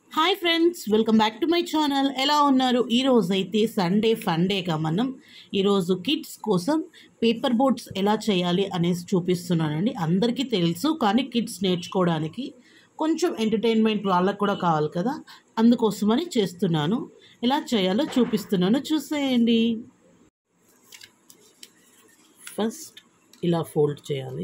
hi friends welcome back to my channel ఎలా ఉన్నారు ఈరోజు అయితే సండే ఫండేగా మనం ఈరోజు కిడ్స్ కోసం పేపర్ బోట్స్ ఎలా చేయాలి అనేసి చూపిస్తున్నానండి అందరికీ తెలుసు కానీ కిడ్స్ నేర్చుకోవడానికి కొంచెం ఎంటర్టైన్మెంట్ వాళ్ళకు కూడా కావాలి కదా అందుకోసమని చేస్తున్నాను ఎలా చేయాలో చూపిస్తున్నాను చూసేయండి ఫస్ట్ ఇలా ఫోల్డ్ చేయాలి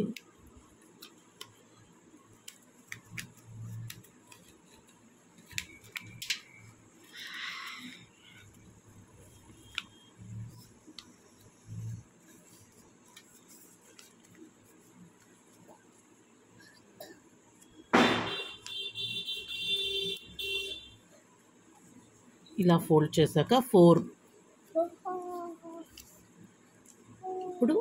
ఇలా ఫోల్డ్ చేశాక ఫోర్ ఇప్పుడు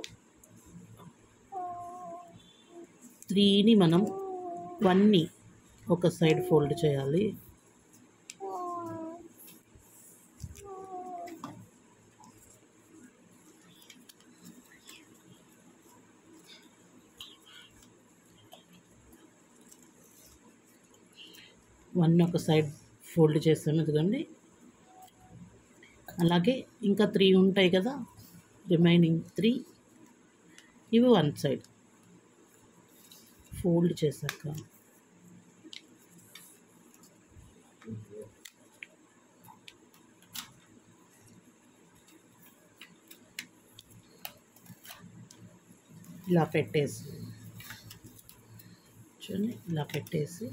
త్రీని మనం వన్ని ఒక సైడ్ ఫోల్డ్ చేయాలి వన్ ఒక సైడ్ ఫోల్డ్ చేసాము ఇదిగోండి అలాగే ఇంకా త్రీ ఉంటాయి కదా రిమైనింగ్ త్రీ ఇవి వన్ సైడ్ ఫోల్డ్ చేశాక ఇలా పెట్టేసి చూడండి ఇలా పెట్టేసి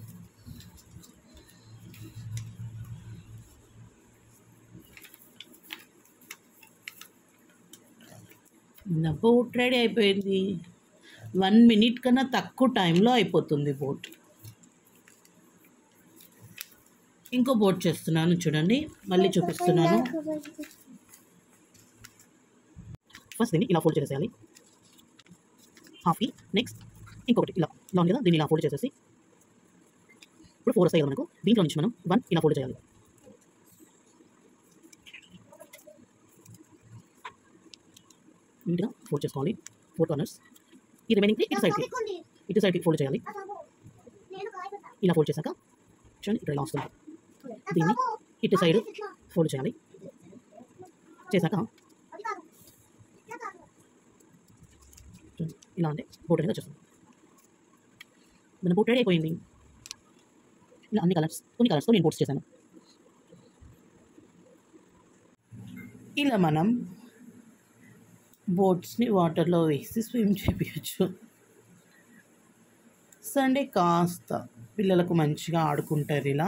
నా బోట్ రెడీ అయిపోయింది వన్ మినిట్ కన్నా తక్కువ టైంలో అయిపోతుంది బోట్ ఇంకో బోట్ చేస్తున్నాను చూడండి మళ్ళీ చూపిస్తున్నాను ఫస్ట్ దీన్ని ఇలా ఫోల్డ్ చేసేయాలి హాఫ్కి నెక్స్ట్ ఇంకొకటి ఇలా ఇలా ఉంది కదా దీన్ని ఇలా ఫోల్డ్ చేసేసి ఇప్పుడు ఫోర్ వస్తాయి కదా మనకు దీంట్లో నుంచి మనం వన్ ఇలా ఫోల్డ్ చేయాలి నీట్గా ఫోల్డ్ చేసుకోవాలి ఫోర్ కార్నర్స్ ఈ రిమైనింగ్ ఇటు సైడ్కి ఇటు సైడ్కి ఫోల్డ్ చేయాలి ఇలా ఫోల్డ్ చేశాక చూడండి ఇక్కడ ఇలా వస్తుంది దీన్ని ఇటు సైడ్ ఫోల్డ్ చేయాలి చేశాక చూడండి, ఇలా అంటే బోట్ అనేది వచ్చేస్తుంది మన బోట్ రెడీ అయిపోయింది ఇలా అన్ని కలర్స్ కొన్ని కలర్స్తో నేను బోట్స్ చేశాను ఇలా మనం బోట్స్ని వాటర్లో వేసి స్విమ్ చేపించచ్చు సండే కాస్త పిల్లలకు మంచిగా ఆడుకుంటారు ఇలా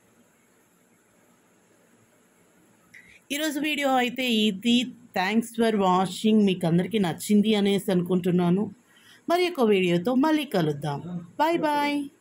ఈరోజు వీడియో అయితే ఇది థ్యాంక్స్ ఫర్ వాచింగ్ మీకు అందరికీ నచ్చింది అనేసి అనుకుంటున్నాను మరి ఒక వీడియోతో మళ్ళీ కలుద్దాం బాయ్ బాయ్